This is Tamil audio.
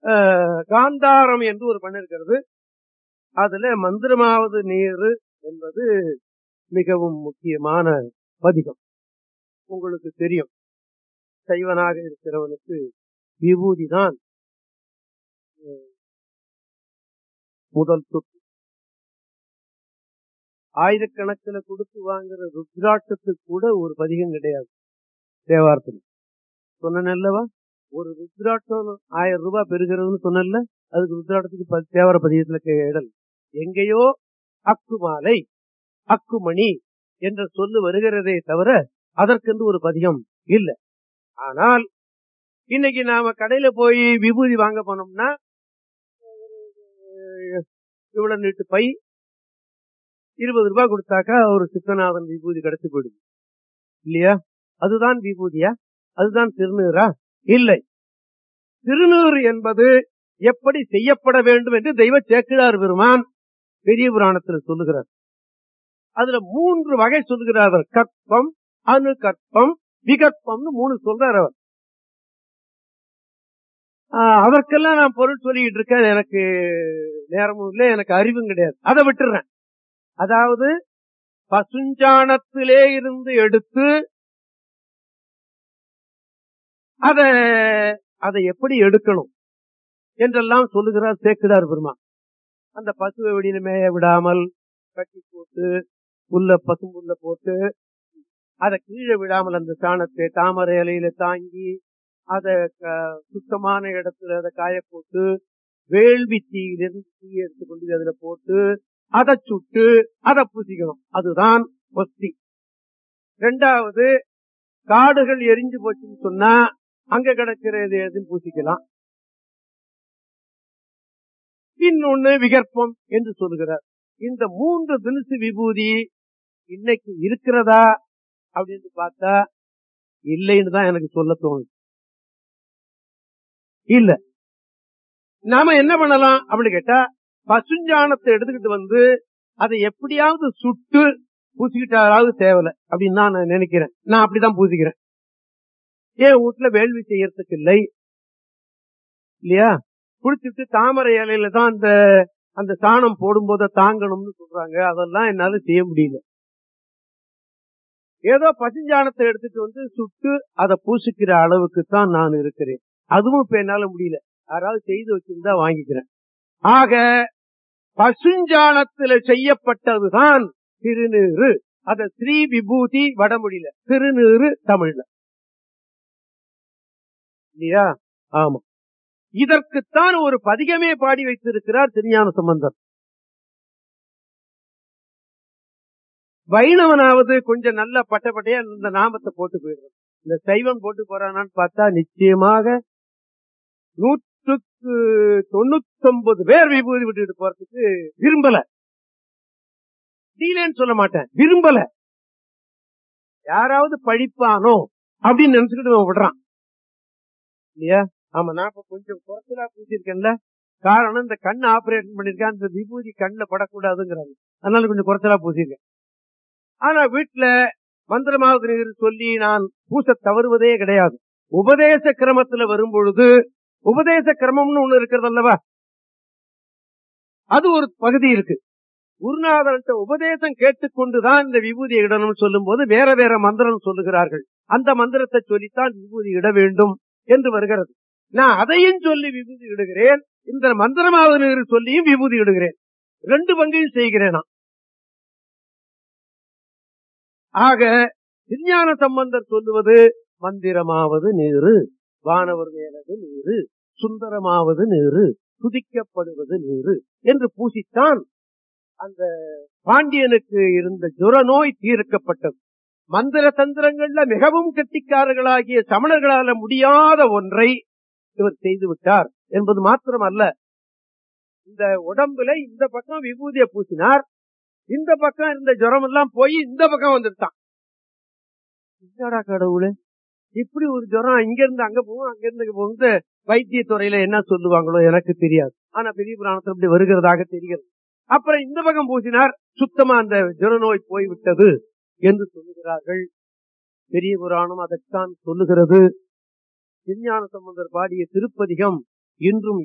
அஹ், காந்தாரம் என்று ஒரு பண்ண இருக்கிறது அதுல மந்திரமாவது நீர் என்பது மிகவும் முக்கியமான பதிகம் உங்களுக்கு தெரியும் சைவனாக இருக்கிறவனுக்கு விபூதி தான் முதல் சொத்து ஆயிரக்கணக்கில் கொடுத்து வாங்குற ருத்ராட்சத்துக்கு கூட ஒரு பதிகம் கிடையாது தேவாரத்தில் சொன்னேன் அல்லவா ஒரு ருத்ராட்சம் ஆயிரம் ரூபாய் பெறுகிறதுன்னு சொன்னல அதுக்கு ருத்ராட்டத்துக்கு ப- தேவார பதிகத்துல கே- இடல் எங்கேயோ அக்கு மாலை அக்குமணி என்ற சொல்லு வருகிறதே தவிர அதற்கென்று ஒரு பதிகம் இல்ல ஆனால் இன்னைக்கு நாம கடையில போய் விபூதி வாங்க போனோம்னா ஒரு இவ்வளவு நீட்டு பை இருபது ரூபாய் கொடுத்தாக்கா ஒரு சித்தநாதன் விபூதி கிடைச்சு போயிடுது இல்லையா அதுதான் விபூதியா அதுதான் திருநீரா இல்லை திருநீர் என்பது எப்படி செய்யப்பட வேண்டும் என்று தெய்வ சேக்கிழார் பெருமான் பெரிய புராணத்தில் சொல்லுகிறார் அதுல மூன்று வகை சொல்லுகிறார் அவர் கற்பம் அணு கற்பம் விகற்பம்னு மூணு சொல்றார் அவர் ஆஹ் அதற்கெல்லாம் நான் பொருள் சொல்லிட்டு இருக்கேன் எனக்கு நேரமும் இல்லை எனக்கு அறிவும் கிடையாது அதை விட்டுறேன் அதாவது பசுஞ்சாணத்திலே இருந்து எடுத்து அத அதை எப்படி எடுக்கணும் என்றெல்லாம் சொல்லுகிறார் சேக்கிடார் பெருமான் அந்த பசுவை வெளியில மேய விடாமல் கட்டி போட்டு புல்ல பசும்புல்ல போட்டு அதை கீழே விடாமல் அந்த சாணத்தை தாமரை இலையில தாங்கி அதை க- சுத்தமான இடத்துல அதை காய போட்டு வேள்வி தீயிலிருந்து தீயை எடுத்து கொண்டு போய் அதுல போட்டு அதை சுட்டு அதை பூசிக்கணும் அதுதான் ஒஸ்தி ரெண்டாவது காடுகள் எரிஞ்சு போச்சுன்னு சொன்னா அங்க கிடக்கிறது எதுன்னு பூசிக்கலாம் இன்னொன்னு விகற்பம் என்று சொல்லுகிறார் இந்த மூன்று தினுசு விபூதி இன்னைக்கு இருக்கிறதா அப்படின்னு பார்த்தா இல்லைன்னு தான் எனக்கு சொல்ல தோணுது இல்ல நாம என்ன பண்ணலாம் அப்படின்னு கேட்டா பசுஞ்சாணத்தை எடுத்துக்கிட்டு வந்து அதை எப்படியாவது சுட்டு பூசிக்கிட்டாலாவது தேவையில்ல அப்படின்னு தான் நான் நினைக்கிறேன் நான் அப்படிதான் பூசிக்கிறேன் ஏன் வீட்டுல வேள்வி செய்யறதுக்கு இல்லை இல்லையா குளிச்சுட்டு தாமரை இலையில தான் அந்த அந்த சாணம் போடும்போது தாங்கணும்னு சொல்றாங்க அதெல்லாம் என்னால செய்ய முடியல ஏதோ பசுஞ்சாணத்தை எடுத்துட்டு வந்து சுட்டு அதை பூசிக்கிற அளவுக்கு தான் நான் இருக்கிறேன் அதுவும் இப்ப என்னால முடியல யாராவது செய்து வச்சிருந்தா வாங்கிக்கிறேன் ஆக பசுஞ்சாணத்துல செய்யப்பட்டதுதான் திருநீறு அத ஸ்ரீ விபூதி வடமொழியில திருநீறு தமிழ்ல இல்லையா ஆமா இதற்குத்தான் ஒரு பதிகமே பாடி வைத்திருக்கிறார் திருஞான சம்பந்தர் வைணவனாவது கொஞ்சம் நல்ல பட்டப்பட்டையா இந்த நாமத்தை போட்டு போயிடுறது இந்த சைவம் போட்டு போறானான்னு பார்த்தா நிச்சயமாக நூற்றுக்கு தொண்ணூத்தி ஒன்பது பேர் விபூதி விட்டுட்டு போறதுக்கு விரும்பல தீனேன்னு சொல்ல மாட்டேன் விரும்பல யாராவது படிப்பானோ அப்படின்னு நினைச்சுக்கிட்டு இவன் விடுறான் இல்லையா ஆமா நான் இப்ப கொஞ்சம் குறைச்சலா பூசிருக்கேன்ல காரணம் இந்த கண் ஆபரேஷன் பண்ணிருக்கேன் அந்த விபூதி கண்ணுல படக்கூடாதுங்கிறாங்க அதனால கொஞ்சம் குறைச்சலா பூசிருக்கேன் ஆனா வீட்டுல மந்திரமாவது நீர் சொல்லி நான் பூச தவறுவதே கிடையாது உபதேச கிரமத்துல வரும் பொழுது உபதேச கிரமம்னு ஒண்ணு இருக்கிறது அல்லவா அது ஒரு பகுதி இருக்கு குருநாதர்கிட்ட உபதேசம் கேட்டுக்கொண்டுதான் இந்த விபூதி இடணும்னு சொல்லும் போது வேற வேற மந்திரம் சொல்லுகிறார்கள் அந்த மந்திரத்தை சொல்லித்தான் விபூதி இட வேண்டும் என்று வருகிறது நான் அதையும் சொல்லி விபூதி இடுகிறேன் இந்த மந்திரமாவது நீர் சொல்லியும் விபூதி இடுகிறேன் ரெண்டு பங்கையும் செய்கிறேன் நான் ஆக விஞ்ஞான சம்பந்தர் சொல்லுவது மந்திரமாவது நீரு வானவர் மேலது நீரு சுந்தரமாவது நீரு துதிக்கப்படுவது நீரு என்று பூசித்தான் அந்த பாண்டியனுக்கு இருந்த ஜுர நோய் தீர்க்கப்பட்டது மந்திர தந்திரங்கள்ல மிகவும் கெட்டிக்காரர்களாகிய சமணர்களால முடியாத ஒன்றை இவர் செய்து விட்டார் என்பது மாத்திரம் அல்ல இந்த உடம்புல இந்த பக்கம் விபூதியை பூசினார் இந்த பக்கம் இருந்த ஜுரம் எல்லாம் போய் இந்த பக்கம் வந்துட்டான் என்னடா கடவுளே இப்படி ஒரு ஜுரம் இங்க இருந்து அங்க போகும் அங்க இருந்து இங்க போகும் வைத்திய துறையில என்ன சொல்லுவாங்களோ எனக்கு தெரியாது ஆனா பெரிய புராணத்தில் இப்படி வருகிறதாக தெரிகிறது அப்புறம் இந்த பக்கம் பூசினார் சுத்தமா அந்த ஜுர நோய் போய்விட்டது என்று சொல்லுகிறார்கள் பெரிய புராணம் அதைத்தான் சொல்லுகிறது விஞ்ஞான சம்பந்தர் பாடிய திருப்பதிகம் இன்றும்